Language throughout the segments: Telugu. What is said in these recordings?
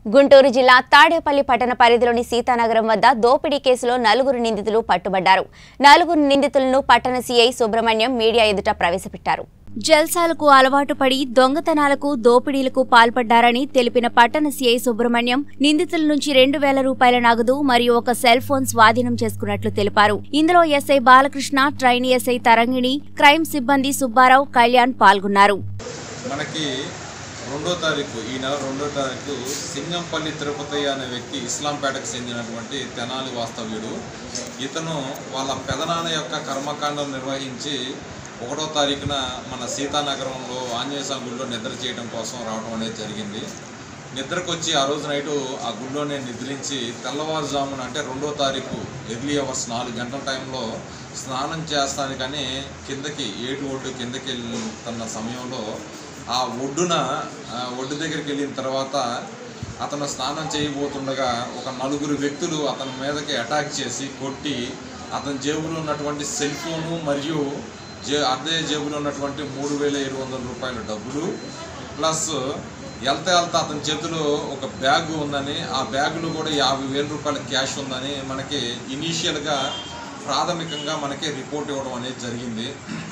గుంటూరు జిల్లా తాడేపల్లి పట్టణ పరిధిలోని సీతానగరం వద్ద దోపిడీ కేసులో నలుగురు నిందితులు పట్టుబడ్డారు నలుగురు నిందితులను పట్టణ సీఐ సుబ్రహ్మణ్యం మీడియా ఎదుట ప్రవేశపెట్టారు జల్సాలకు అలవాటు పడి దొంగతనాలకు దోపిడీలకు పాల్పడ్డారని తెలిపిన పట్టణ సీఐ సుబ్రహ్మణ్యం నిందితుల నుంచి రెండు వేల రూపాయల నగదు మరియు ఒక సెల్ ఫోన్ స్వాధీనం చేసుకున్నట్లు తెలిపారు ఇందులో SI Balakrishna trainee SI Tarangini crime సిబ్బంది సుబ్బారావు కళ్యాణ్ పాల్గొన్నారు మనకి రెండో తారీఖు ఈ నెల రెండో తారీఖు సింగంపల్లి తిరుపతి అనే వ్యక్తి ఇస్లాంపేటకు చెందినటువంటి తెనాలి వాస్తవ్యుడు ఇతను వాళ్ళ పెదనాన్న యొక్క కర్మకాండం నిర్వహించి ఒకటో తారీఖున మన సీతానగరంలో ఆంజనేయ స్వామి గుడిలో నిద్ర చేయడం కోసం రావడం అనేది జరిగింది నిద్రకు వచ్చి ఆ రోజు నైటు ఆ గుడిలోనే నిద్రించి తెల్లవారుజామున అంటే రెండో తారీఖు ఎర్లీ అవర్స్ నాలుగు గంటల టైంలో స్నానం చేస్తానికని కిందకి ఏటు ఒడ్డు కిందకి వెళ్తున్న సమయంలో ఆ ఒడ్డున ఆ ఒడ్డు దగ్గరికి వెళ్ళిన తర్వాత అతను స్నానం చేయబోతుండగా ఒక నలుగురు వ్యక్తులు అతని మీదకి అటాక్ చేసి కొట్టి అతని జేబులో ఉన్నటువంటి సెల్ ఫోను మరియు జే అదే జేబులో ఉన్నటువంటి మూడు వేల ఏడు వందల రూపాయల డబ్బులు ప్లస్ వెళ్తా వెళ్తా అతని చేతిలో ఒక బ్యాగ్ ఉందని ఆ బ్యాగులో కూడా యాభై వేల రూపాయల క్యాష్ ఉందని మనకి ఇనీషియల్గా ప్రాథమికంగా మనకి రిపోర్ట్ ఇవ్వడం అనేది జరిగింది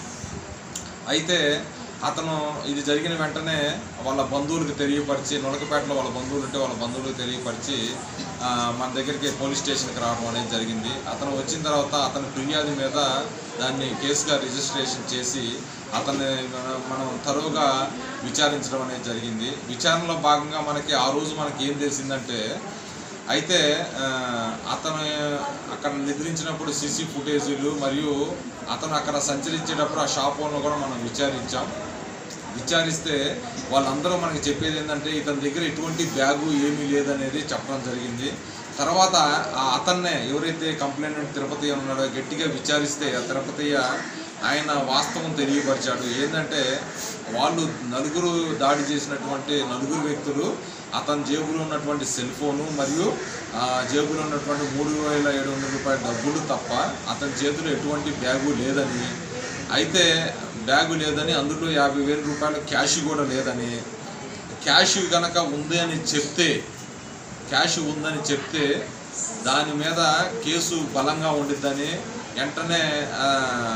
అయితే అతను ఇది జరిగిన వెంటనే వాళ్ళ బంధువులకు తెలియపరిచి నొలకపేటలో వాళ్ళ బంధువులు ఉంటే వాళ్ళ బంధువులకు తెలియపరిచి ఆ, మన దగ్గరికి పోలీస్ స్టేషన్కి రావడం అనేది జరిగింది అతను వచ్చిన తర్వాత అతని ఫిర్యాదు మీద దాన్ని కేసుగా రిజిస్ట్రేషన్ చేసి అతన్ని మన- మనం తరువుగా విచారించడం అనేది జరిగింది విచారణలో భాగంగా మనకి ఆ రోజు మనకి ఏం తెలిసిందంటే అయితే ఆ, అతను అక్కడ నిద్రించినప్పుడు సీసీ ఫుటేజీలు మరియు అతను అక్కడ సంచరించేటప్పుడు ఆ షాప్ ఓనర్ కూడా మనం విచారించాం విచారిస్తే వాళ్ళందరూ మనకి చెప్పేది ఏంటంటే ఇతని దగ్గర ఎటువంటి బ్యాగు ఏమీ లేదనేది చెప్పడం జరిగింది తర్వాత ఆ అతన్నే ఎవరైతే కంప్లైంట్ తిరుపతి ఉన్నాడో గట్టిగా విచారిస్తే ఆ తిరుపతియ ఆయన వాస్తవం తెలియపరిచాడు ఏంటంటే వాళ్ళు నలుగురు దాడి చేసినటువంటి నలుగురు వ్యక్తులు అతని జేబులో ఉన్నటువంటి సెల్ ఫోను మరియు ఆ, జేబులో ఉన్నటువంటి మూడు వేల ఏడు వందల రూపాయల డబ్బులు తప్ప అతని చేతిలో ఎటువంటి బ్యాగు లేదని అయితే బ్యాగు లేదని అందులో యాభై వేల రూపాయల క్యాష్ కూడా లేదని క్యాష్ కనుక ఉంది అని చెప్తే క్యాష్ ఉందని చెప్తే దాని మీద కేసు బలంగా ఉండిద్దని వెంటనే ఆ,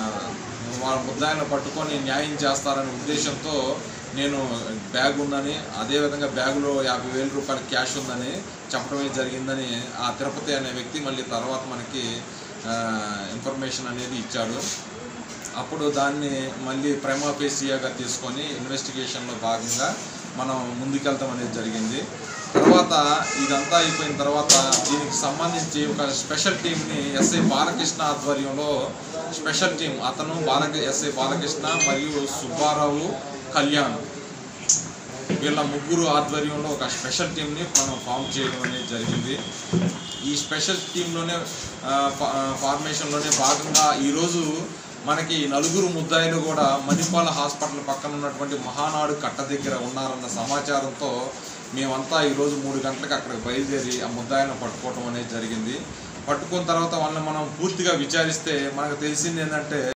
వాళ్ళ ముద్దాయిలను పట్టుకొని న్యాయం చేస్తారనే ఉద్దేశంతో నేను బ్యాగ్ ఉందని అదేవిధంగా బ్యాగులో యాభై వేల రూపాయల క్యాష్ ఉందని చెప్పడమే జరిగిందని ఆ తిరుపతి అనే వ్యక్తి మళ్ళీ తర్వాత మనకి ఆ, ఇన్ఫర్మేషన్ అనేది ఇచ్చాడు అప్పుడు దాన్ని మళ్ళీ ప్రైమాఫేసియాగా తీసుకొని ఇన్వెస్టిగేషన్లో భాగంగా మనం ముందుకెళ్తాం అనేది జరిగింది తర్వాత ఇదంతా అయిపోయిన తర్వాత దీనికి సంబంధించి ఒక స్పెషల్ టీంని ఎస్ఐ బాలకృష్ణ ఆధ్వర్యంలో స్పెషల్ టీం అతను బాలక ఎస్ఐ బాలకృష్ణ మరియు సుబ్బారావు కళ్యాణ్ వీళ్ళ ముగ్గురు ఆధ్వర్యంలో ఒక స్పెషల్ టీంని మనం ఫామ్ చేయడం అనేది జరిగింది ఈ స్పెషల్ టీంలోనే ఆ, ఫా- ఆ, ఫార్మేషన్లోనే భాగంగా ఈరోజు మనకి నలుగురు ముద్దాయిలు కూడా మణిపాల హాస్పిటల్ పక్కన ఉన్నటువంటి మహానాడు కట్ట దగ్గర ఉన్నారన్న సమాచారంతో మేమంతా ఈరోజు మూడు గంటలకు అక్కడికి బయలుదేరి ఆ ముద్దాయిలను పట్టుకోవడం అనేది జరిగింది పట్టుకున్న తర్వాత వాళ్ళని మనం పూర్తిగా విచారిస్తే మనకు తెలిసింది ఏంటంటే